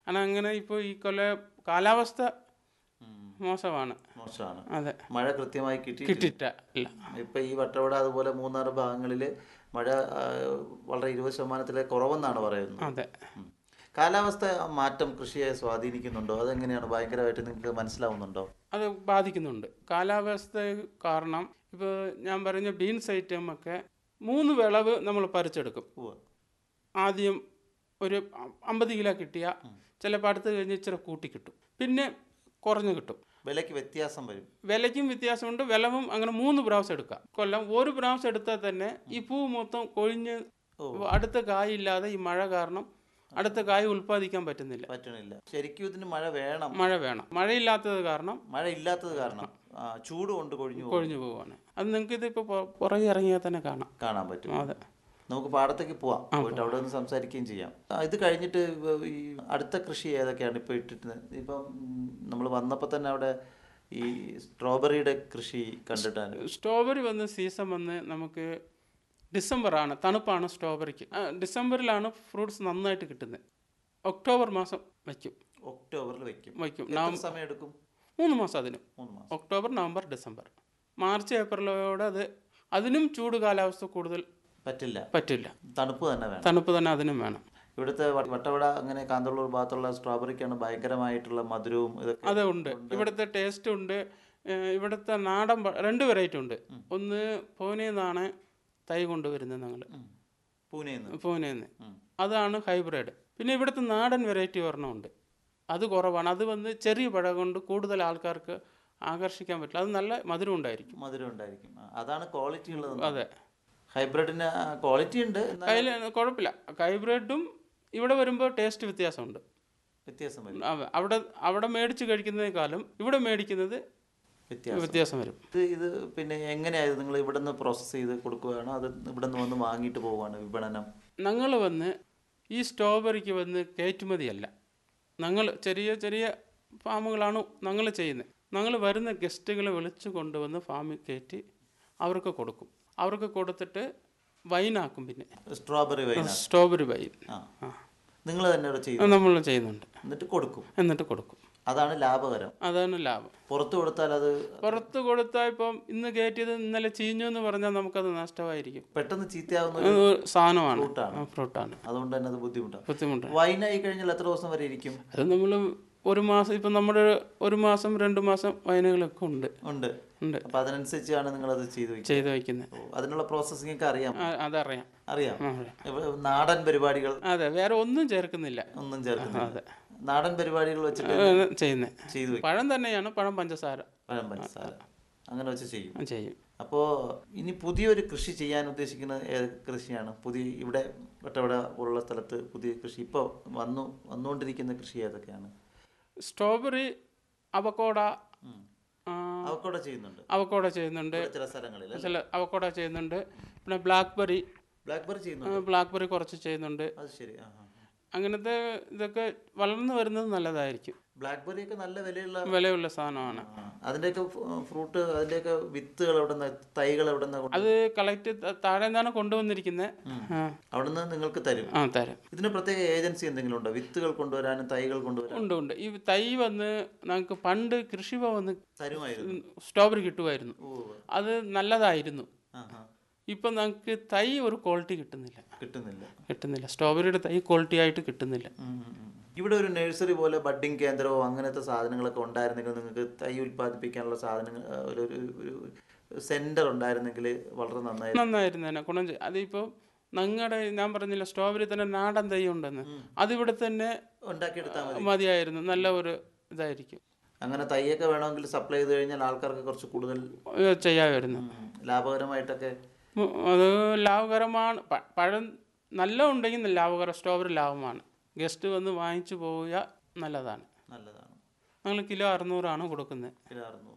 കാരണം അങ്ങനെ ഇപ്പോൾ ഈ കൊല്ല കാലാവസ്ഥ ഉം. മോശമാണ് മോശമാണ് അതെ മഴ കൃത്യമായി കിട്ടി കിട്ടിയിട്ട ഇല്ല ഇപ്പൊ ഈ വട്ടവട അതുപോലെ മൂന്നാർ ഭാഗങ്ങളിൽ മഴ ആ, വളരെ ഇരുപത് ശതമാനത്തിലെ കുറവെന്നാണ് പറയുന്നത് അതെ ഉം. കാലാവസ്ഥ മാറ്റം കൃഷിയെ സ്വാധീനിക്കുന്നുണ്ടോ അതെങ്ങനെയാണ് ഭയങ്കരമായിട്ട് നിങ്ങൾക്ക് മനസ്സിലാവുന്നുണ്ടോ അത് ബാധിക്കുന്നുണ്ട് കാലാവസ്ഥ കാരണം ഇപ്പോൾ ഞാൻ പറഞ്ഞ ബീൻസ് ഐറ്റം ഒക്കെ മൂന്ന് വിളവ് നമ്മൾ പറിച്ചെടുക്കും ഉവ്വ്. ആദ്യം ഒരു അമ്പത് കിലോ കിട്ടിയ ചിലപ്പോൾ അടുത്ത് കഴിഞ്ഞ് ഇച്ചിരി കൂട്ടി കിട്ടും പിന്നെ കുറഞ്ഞു കിട്ടും വിലയ്ക്ക് വ്യത്യാസം വരും വിലയ്ക്കും വ്യത്യാസമുണ്ട് വിലവും അങ്ങനെ മൂന്ന് പ്രാവശ്യം എടുക്കാം കൊല്ലം ഒരു പ്രാവശ്യം എടുത്താൽ തന്നെ ഈ പൂ മൊത്തം കൊഴിഞ്ഞ് അടുത്ത കായില്ലാതെ ഈ മഴ കാരണം അടുത്ത കായ് ഉൽപ്പാദിക്കാൻ പറ്റുന്നില്ല പറ്റണില്ല ശരിക്കും ഇതിന് മഴ വേണം മഴ വേണം മഴയില്ലാത്തത് കാരണം മഴ ഇല്ലാത്തത് കാരണം ആ, ചൂട് കൊണ്ട് കൊഴിഞ്ഞു പോകും. കൊഴിഞ്ഞു പോവാണ് അത് നിങ്ങൾക്ക് ഇതിപ്പോൾ പുറകെ ഇറങ്ങിയാൽ തന്നെ കാണാം കാണാൻ പറ്റും അതെ നമുക്ക് പാടത്തേക്ക് പോവാം പോയിട്ട് അവിടെ നിന്ന് സംസാരിക്കുകയും ചെയ്യാം ആ, ഇത് കഴിഞ്ഞിട്ട് ഇവ- ഈ അടുത്ത കൃഷി ഏതൊക്കെയാണ് ഇപ്പോൾ ഇട്ടിട്ട് ഇപ്പം നമ്മൾ വന്നപ്പോൾ തന്നെ അവിടെ ഈ സ്ട്രോബെറിയുടെ കൃഷി കണ്ടിട്ടാണ് സ്ട്രോബെറി വന്ന് സീസൺ വന്ന് നമുക്ക് ഡിസംബറാണ് തണുപ്പാണ് സ്ട്രോബെറിക്ക് ആ, ഡിസംബറിലാണ് ഫ്രൂട്ട്സ് നന്നായിട്ട് കിട്ടുന്നത് ഒക്ടോബർ മാസം വയ്ക്കും ഒക്ടോബറിൽ വെക്കും വയ്ക്കും എത്ര സമയം എടുക്കും മൂന്ന് മാസം അതിനും മൂന്ന് മാസം ഒക്ടോബർ നവംബർ ഡിസംബർ മാർച്ച് ഏപ്രിലോടെ അത് അതിനും ചൂട് കാലാവസ്ഥ കൂടുതൽ പറ്റില്ല പറ്റില്ല തണുപ്പ് തന്നെ വേണം തണുപ്പ് തന്നെ അതിനും വേണം ഇവിടുത്തെ വ- വട്ടവട അങ്ങനെ കാന്തള്ളൂർ ഭാഗത്തുള്ള സ്ട്രോബെറിക്കാണ് ഭയങ്കരമായിട്ടുള്ള മധുരവും ഇതൊക്കെ അത് ഉണ്ട് ഇവിടുത്തെ ടേസ്റ്റ് ഉണ്ട് ഏഹ് ഇവിടുത്തെ നാടൻ പ- രണ്ട് വെറൈറ്റി ഉണ്ട് ഒന്ന് പൂനെയിൽ നിന്നാണ് തൈ കൊണ്ടുവരുന്നത് ഞങ്ങൾ പൂനെയിൽ നിന്ന് പൂനെയിൽ നിന്ന് ഉം. അതാണ് ഹൈബ്രിഡ് പിന്നെ ഇവിടുത്തെ നാടൻ വെറൈറ്റി ഒരെണ്ണമുണ്ട് അത് കുറവാണ് അത് വന്ന് ചെറിയ പഴ കൊണ്ട് കൂടുതൽ ആൾക്കാർക്ക് ആകർഷിക്കാൻ പറ്റില്ല അത് നല്ല മധുരം ഉണ്ടായിരിക്കും മധുരം ഉണ്ടായിരിക്കും ആ, അതാണ് ക്വാളിറ്റി ഉള്ളത് അതെ ഹൈബ്രിഡിന് ക്വാളിറ്റി ഉണ്ട് എന്നാൽ കയ്യിൽ കുഴപ്പമില്ല ഹൈബ്രിഡും ഇവിടെ വരുമ്പോൾ ടേസ്റ്റ് വ്യത്യാസമുണ്ട് വ്യത്യാസം വരും അവ- അവിടെ അവിടെ മേടിച്ച് കഴിക്കുന്നതിനേക്കാളും ഇവിടെ മേടിക്കുന്നത് വ്യത്യാസം വ്യത്യാസം വരും ഇത് ഇത് പിന്നെ എങ്ങനെയായത് നിങ്ങൾ ഇവിടെ നിന്ന് പ്രോസസ്സ് ചെയ്ത് കൊടുക്കുകയാണോ അത് ഇവിടെ നിന്ന് വന്ന് വാങ്ങിയിട്ട് പോവുകയാണ് വിപണനം ഞങ്ങൾ വന്ന് ഈ സ്ട്രോബെറിക്ക് വന്ന് കയറ്റുമതിയല്ല ഞങ്ങൾ ചെറിയ ചെറിയ ഫാമുകളാണ് ഞങ്ങൾ ചെയ്യുന്നത് ഞങ്ങൾ വരുന്ന ഗസ്റ്റുകളെ വിളിച്ചു കൊണ്ടുവന്ന് ഫാമിൽ കയറ്റി അവർക്ക് കൊടുക്കും അവർക്ക് കൊടുത്തിട്ട് വൈനാക്കും പിന്നെ സ്ട്രോബെറി വൈൻ സ്ട്രോബെറി വൈൻ ആ നിങ്ങൾ തന്നെ ഇവിടെ ചെയ്തു നമ്മൾ ചെയ്യുന്നുണ്ട് എന്നിട്ട് കൊടുക്കും എന്നിട്ട് കൊടുക്കും അതാണ് ലാഭകരം അതാണ് ലാഭം പുറത്ത് കൊടുത്താൽ അത് പുറത്ത് കൊടുത്താൽ ഇപ്പം ഇന്ന് കയറ്റിയത് ഇന്നലെ ചീഞ്ഞു എന്ന് പറഞ്ഞാൽ നമുക്കത് നഷ്ടമായിരിക്കും പെട്ടെന്ന് ചീത്തയാവുന്ന ഒരു അത് സാധനമാണ് ഫ്രൂട്ടാണ്. ഫ്രൂട്ടാണ് അതുകൊണ്ട് തന്നെ അത് ബുദ്ധിമുട്ടാണ് ബുദ്ധിമുട്ട് വൈനായി കഴിഞ്ഞാൽ എത്ര ദിവസം വരെ ഇരിക്കും അത് നമ്മൾ ഒരു മാസം ഇപ്പം നമ്മുടെ ഒരു മാസം രണ്ട് മാസം വയനുകളൊക്കെ ഉണ്ട് ഉണ്ട് ഉണ്ട് അപ്പൊ അതിനനുസരിച്ചാണ് നിങ്ങൾ അത് ചെയ്തു വെക്കുന്നത് ചെയ്ത് വയ്ക്കുന്നത് ഓ, അതിനുള്ള പ്രോസസ്സിംഗ് ഒക്കെ അറിയാം അതറിയാം അറിയാം ആ, അറിയാം. ഇപ്പൊ നാടൻ പരിപാടികൾ അതെ വേറെ ഒന്നും ചേർക്കുന്നില്ല ഒന്നും ചേർക്കുന്നില്ല അതെ നാടൻ പരിപാടികൾ വെച്ചിട്ട് ചെയ്യുന്നത് ചെയ്തു വെക്കും പഴം തന്നെയാണ് പഴം പഞ്ചസാര പഴം പഞ്ചസാര അങ്ങനെ വെച്ച് ചെയ്യും ആ, ചെയ്യും അപ്പോൾ ഇനി പുതിയൊരു കൃഷി ചെയ്യാൻ ഉദ്ദേശിക്കുന്ന ഏത് കൃഷിയാണ് പുതിയ ഇവിടെ വട്ടവട പോലുള്ള സ്ഥലത്ത് പുതിയ കൃഷി ഇപ്പോൾ വന്നു വന്നുകൊണ്ടിരിക്കുന്ന കൃഷി ഏതൊക്കെയാണ് സ്ട്രോബെറി അവക്കോട ഉം. ആ, അവക്കോടെ ചെയ്യുന്നുണ്ട് അവക്കോട ചെയ്യുന്നുണ്ട് ഇവിടെ ചില സ്ഥലങ്ങളിൽ ചില അവക്കോട ചെയ്യുന്നുണ്ട് പിന്നെ ബ്ലാക്ക്ബെറി ബ്ലാക്ക്ബെറി ചെയ്യുന്നുണ്ട് ബ്ലാക്ക്ബെറി കുറച്ച് ചെയ്യുന്നുണ്ട് അത് ശരി ആ ആ അങ്ങനത്തെ ഇതൊക്കെ വളർന്നു വരുന്നത് നല്ലതായിരിക്കും ബ്ലാക്ക്ബെറി ഒക്കെ നല്ല വിലയുള്ള വിലയുള്ള സാധനമാണ് ആ, അതിന്റെയൊക്കെ ഫ്രൂട്ട് അതിന്റെയൊക്കെ വിത്തുകൾ എവിടെ നിന്ന് തൈകൾ എവിടെ നിന്ന് അത് കളക്ട് താഴെ നിന്നാണ് കൊണ്ടുവന്നിരിക്കുന്നത് ആ അവിടെ നിന്ന് നിങ്ങൾക്ക് തരും ആ തരാം ഇതിന് പ്രത്യേക ഏജൻസി എന്തെങ്കിലും ഉണ്ടോ വിത്തുകൾ കൊണ്ടുവരാനും തൈകൾ കൊണ്ടുവരാനും ഉണ്ട് ഉണ്ട് ഈ തൈ വന്ന് ഞങ്ങൾക്ക് പണ്ട് കൃഷിഭവൻ വന്ന് തരുമായിരുന്നു സ്ട്രോബെറി കിട്ടുമായിരുന്നു ഓ അത് നല്ലതായിരുന്നു ആ ആ ഇപ്പം ഞങ്ങൾക്ക് തൈ ഒരു ക്വാളിറ്റി കിട്ടുന്നില്ല കിട്ടുന്നില്ല കിട്ടുന്നില്ല സ്ട്രോബെറിയുടെ തൈ ക്വാളിറ്റി ആയിട്ട് കിട്ടുന്നില്ല ഉം, ഉം, ഉം. ഇവിടെ ഒരു നഴ്സറി പോലെ ബഡ്ഡിംഗ് കേന്ദ്രമോ അങ്ങനത്തെ സാധനങ്ങളൊക്കെ ഉണ്ടായിരുന്നെങ്കിൽ നിങ്ങൾക്ക് തൈ ഉൽപ്പാദിപ്പിക്കാനുള്ള സാധനങ്ങൾ ആ, ഒരു ഒരു- ഒരു സെന്റർ ഉണ്ടായിരുന്നെങ്കിൽ വളരെ നന്നായി നന്നായിരുന്നു തന്നെ ഗുണം ചെയ്യും അതിപ്പോൾ ഞങ്ങളുടെ ഞാൻ പറഞ്ഞില്ല സ്ട്രോബെറി തന്നെ നാടൻ തൈ ഉണ്ടെന്ന് അതിവിടെ തന്നെ ഉണ്ടാക്കിയെടുത്താൽ മതി മതിയായിരുന്നു നല്ല ഒരു ഇതായിരിക്കും അങ്ങനെ തൈയൊക്കെ വേണമെങ്കിൽ സപ്ലൈ ചെയ്ത് കഴിഞ്ഞാൽ ആൾക്കാർക്ക് കുറച്ച് കൂടുതൽ ഏ, ചെയ്യാമായിരുന്നു ഉം, ലാഭകരമായിട്ടൊക്കെ ഉം, അത് ലാഭകരമാണ് പ- പഴം നല്ല ഉണ്ടെങ്കിൽ ലാഭകരം സ്ട്രോബെറി ലാഭമാണ് ഗസ്റ്റ് വന്ന് വാങ്ങിച്ചു പോവുക നല്ലതാണ് നല്ലതാണ് ഞങ്ങൾ കിലോ അറുന്നൂറാണ് കൊടുക്കുന്നത് കിലോ അറുന്നൂറ്